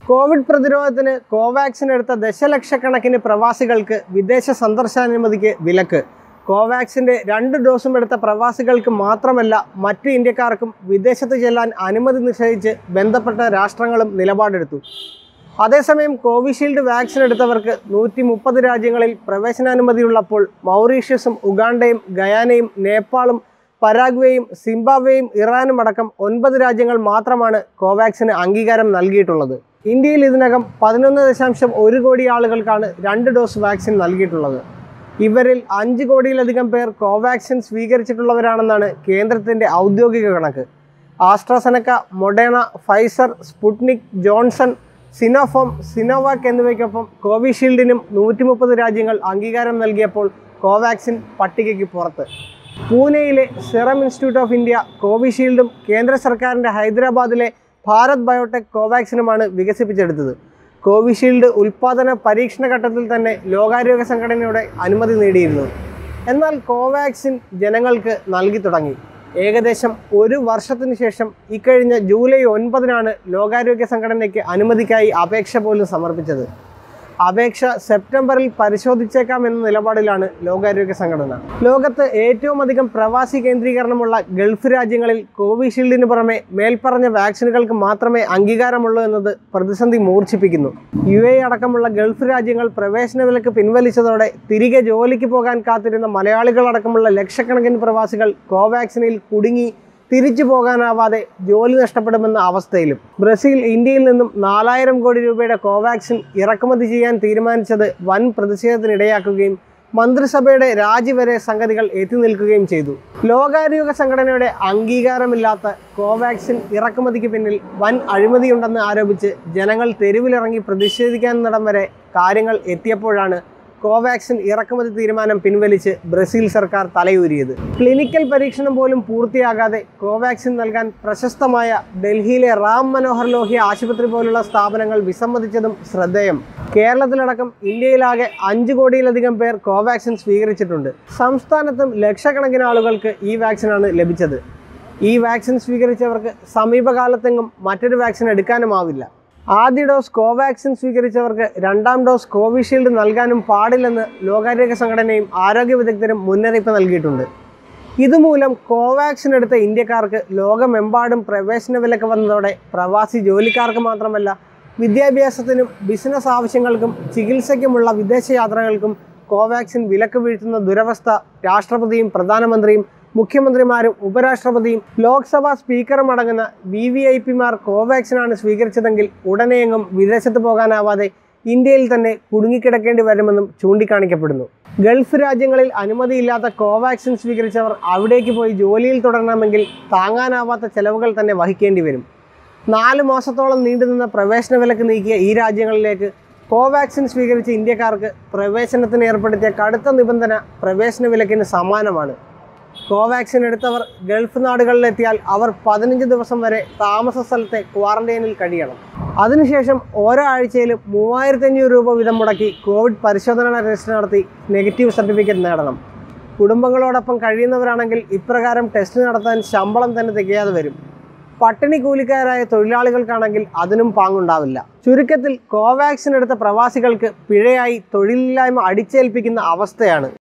Covid പ്രതിരോധത്തിന് കോവാക്സിൻ എടുത്ത ദശലക്ഷക്കണക്കിന് പ്രവാസികൾക്ക് വിദേശ സന്ദർശനാനുമതിക്ക് വിലക്ക് കോവാക്സിന്റെ രണ്ട് ഡോസും എടുത്ത പ്രവാസികൾക്ക് മാത്രമല്ല മറ്റ് ഇന്ത്യക്കാർക്കും വിദേശത്ത് ചെല്ലാൻ അനുമതി നിഷേധിച്ച് ബന്ധപ്പെട്ട രാഷ്ട്രങ്ങളും നിലപാടെടുത്തു അതേസമയം കോവിഷീൽഡ് വാക്സിൻ എടുത്തവർക്ക് നൂറ്റി മുപ്പത് രാജ്യങ്ങളിൽ പ്രവേശനാനുമതിയുള്ളപ്പോൾ മൗറീഷ്യസും ഉഗാണ്ടയും ഗയാനയും നേപ്പാളും പരാഗ്വേയും സിംബാബ്വേയും ഇറാനും അടക്കം ഒൻപത് രാജ്യങ്ങൾ മാത്രമാണ് കോവാക്സിന് അംഗീകാരം നൽകിയിട്ടുള്ളത് ഇന്ത്യയിൽ ഇതിനകം പതിനൊന്ന് ദശാംശം ഒരു കോടി ആളുകൾക്കാണ് രണ്ട് ഡോസ് വാക്സിൻ നൽകിയിട്ടുള്ളത് ഇവരിൽ അഞ്ച് കോടിയിലധികം പേർ കോവാക്സിൻ സ്വീകരിച്ചിട്ടുള്ളവരാണെന്നാണ് കേന്ദ്രത്തിൻ്റെ ഔദ്യോഗിക കണക്ക് AstraZeneca Moderna Pfizer Sputnik Johnson Sinopharm Sinovac എന്നിവയ്ക്കൊപ്പം കോവിഷീൽഡിനും നൂറ്റി മുപ്പത് രാജ്യങ്ങൾ അംഗീകാരം നൽകിയപ്പോൾ കോവാക്സിൻ പട്ടികയ്ക്ക് പുറത്ത് പൂനെയിലെ സെറം ഇൻസ്റ്റിറ്റ്യൂട്ട് ഓഫ് ഇന്ത്യ കോവിഷീൽഡും കേന്ദ്ര സർക്കാരിൻ്റെ ഹൈദരാബാദിലെ ഭാരത് ബയോടെക് കോവാക്സിനുമാണ് വികസിപ്പിച്ചെടുത്തത് കോവിഷീൽഡ് ഉൽപ്പാദന പരീക്ഷണ ഘട്ടത്തിൽ തന്നെ ലോകാരോഗ്യ സംഘടനയുടെ അനുമതി നേടിയിരുന്നു എന്നാൽ കോവാക്സിൻ ജനങ്ങൾക്ക് നൽകി തുടങ്ങി ഏകദേശം ഒരു വർഷത്തിന് ശേഷം ഇക്കഴിഞ്ഞ ജൂലൈ ഒൻപതിനാണ് ലോകാരോഗ്യ സംഘടനയ്ക്ക് അനുമതിക്കായി അപേക്ഷ പോലും സമർപ്പിച്ചത് അപേക്ഷ സെപ്റ്റംബറിൽ പരിശോധിച്ചേക്കാം എന്ന നിലപാടിലാണ് ലോകാരോഗ്യ സംഘടന ലോകത്ത് ഏറ്റവും അധികം പ്രവാസി കേന്ദ്രീകരണമുള്ള ഗൾഫ് രാജ്യങ്ങളിൽ കോവിഷീൽഡിന് പുറമെ മേൽപ്പറഞ്ഞ വാക്സിനുകൾക്ക് മാത്രമേ അംഗീകാരമുള്ളൂ എന്നത് പ്രതിസന്ധി മൂർച്ഛിപ്പിക്കുന്നു യു എ അടക്കമുള്ള ഗൾഫ് രാജ്യങ്ങൾ പ്രവേശന വിലക്ക് പിൻവലിച്ചതോടെ തിരികെ ജോലിക്ക് പോകാൻ കാത്തിരുന്ന മലയാളികളടക്കമുള്ള ലക്ഷക്കണക്കിന് പ്രവാസികൾ കോവാക്സിനിൽ കുടുങ്ങി തിരിച്ചു പോകാനാവാതെ ജോലി നഷ്ടപ്പെടുമെന്ന അവസ്ഥയിലും ബ്രസീൽ ഇന്ത്യയിൽ നിന്നും നാലായിരം കോടി രൂപയുടെ കോവാക്സിൻ ഇറക്കുമതി ചെയ്യാൻ തീരുമാനിച്ചത് വൻ പ്രതിഷേധത്തിനിടയാക്കുകയും മന്ത്രിസഭയുടെ രാജി വരെ സംഗതികൾ എത്തി നിൽക്കുകയും ചെയ്തു ലോകാരോഗ്യ സംഘടനയുടെ അംഗീകാരമില്ലാത്ത കോവാക്സിൻ ഇറക്കുമതിക്ക് പിന്നിൽ വൻ അഴിമതിയുണ്ടെന്ന് ആരോപിച്ച് ജനങ്ങൾ തെരുവിലിറങ്ങി പ്രതിഷേധിക്കാനിടം വരെ കാര്യങ്ങൾ എത്തിയപ്പോഴാണ് കോവാക്സിൻ ഇറക്കുമതി തീരുമാനം പിൻവലിച്ച് ബ്രസീൽ സർക്കാർ തലയൂരിയത് ക്ലിനിക്കൽ പരീക്ഷണം പോലും പൂർത്തിയാകാതെ കോവാക്സിൻ നൽകാൻ പ്രശസ്തമായ ഡൽഹിയിലെ റാം മനോഹർ ലോഹ്യ ആശുപത്രി പോലുള്ള സ്ഥാപനങ്ങൾ വിസമ്മതിച്ചതും ശ്രദ്ധേയം കേരളത്തിലടക്കം ഇന്ത്യയിലാകെ അഞ്ച് കോടിയിലധികം പേർ കോവാക്സിൻ സ്വീകരിച്ചിട്ടുണ്ട് സംസ്ഥാനത്തും ലക്ഷക്കണക്കിന് ആളുകൾക്ക് ഈ വാക്സിനാണ് ലഭിച്ചത് ഈ വാക്സിൻ സ്വീകരിച്ചവർക്ക് സമീപകാലത്തെങ്ങും മറ്റൊരു വാക്സിൻ എടുക്കാനുമാവില്ല ആദ്യ ഡോസ് കോവാക്സിൻ സ്വീകരിച്ചവർക്ക് രണ്ടാം ഡോസ് കോവിഷീൽഡ് നൽകാനും പാടില്ലെന്ന് ലോകാരോഗ്യ സംഘടനയും ആരോഗ്യ വിദഗ്ധരും മുന്നറിയിപ്പ് നൽകിയിട്ടുണ്ട് ഇതുമൂലം കോവാക്സിൻ എടുത്ത ഇന്ത്യക്കാർക്ക് ലോകമെമ്പാടും പ്രവേശന വിലക്ക് വന്നതോടെ പ്രവാസി ജോലിക്കാർക്ക് മാത്രമല്ല വിദ്യാഭ്യാസത്തിനും ബിസിനസ് ആവശ്യങ്ങൾക്കും ചികിത്സയ്ക്കുമുള്ള വിദേശ യാത്രകൾക്കും കോവാക്സിൻ വിലക്ക് വീഴ്ത്തുന്ന ദുരവസ്ഥ രാഷ്ട്രപതിയും പ്രധാനമന്ത്രിയും മുഖ്യമന്ത്രിമാരും ഉപരാഷ്ട്രപതിയും ലോക്സഭാ സ്പീക്കറും അടങ്ങുന്ന വി വി ഐ പിമാർ കോവാക്സിനാണ് സ്വീകരിച്ചതെങ്കിൽ ഉടനെയെങ്ങും വിദേശത്ത് പോകാനാവാതെ ഇന്ത്യയിൽ തന്നെ കുടുങ്ങിക്കിടക്കേണ്ടി വരുമെന്നും ചൂണ്ടിക്കാണിക്കപ്പെടുന്നു ഗൾഫ് രാജ്യങ്ങളിൽ അനുമതിയില്ലാത്ത കോവാക്സിൻ സ്വീകരിച്ചവർ അവിടേക്ക് പോയി ജോലിയിൽ തുടരണമെങ്കിൽ താങ്ങാനാവാത്ത ചെലവുകൾ തന്നെ വഹിക്കേണ്ടി വരും നാല് മാസത്തോളം നീണ്ടുനിന്ന പ്രവേശന വിലക്ക് നീക്കിയ ഈ രാജ്യങ്ങളിലേക്ക് കോവാക്സിൻ സ്വീകരിച്ച ഇന്ത്യക്കാർക്ക് പ്രവേശനത്തിന് ഏർപ്പെടുത്തിയ കടുത്ത നിബന്ധന പ്രവേശന വിലക്കിന് സമാനമാണ് കോവാക്സിൻ എടുത്തവർ ഗൾഫ് നാടുകളിലെത്തിയാൽ അവർ പതിനഞ്ച് ദിവസം വരെ താമസ സ്ഥലത്തെ ക്വാറന്റൈനിൽ കഴിയണം അതിനുശേഷം ഓരോ ആഴ്ചയിലും മൂവായിരത്തി അഞ്ഞൂറ് രൂപ വീതം മുടക്കി കോവിഡ് പരിശോധന ടെസ്റ്റ് നടത്തി നെഗറ്റീവ് സർട്ടിഫിക്കറ്റ് നേടണം കുടുംബങ്ങളോടൊപ്പം കഴിയുന്നവരാണെങ്കിൽ ഇപ്രകാരം ടെസ്റ്റ് നടത്താൻ ശമ്പളം തന്നെ തികയാതെ വരും പട്ടിണി കൂലിക്കാരായ തൊഴിലാളികൾക്കാണെങ്കിൽ അതിനും പാങ്ങുണ്ടാവില്ല ചുരുക്കത്തിൽ കോവാക്സിൻ എടുത്ത പ്രവാസികൾക്ക് പിഴയായി തൊഴിലില്ലായ്മ അടിച്ചേൽപ്പിക്കുന്ന അവസ്ഥയാണ്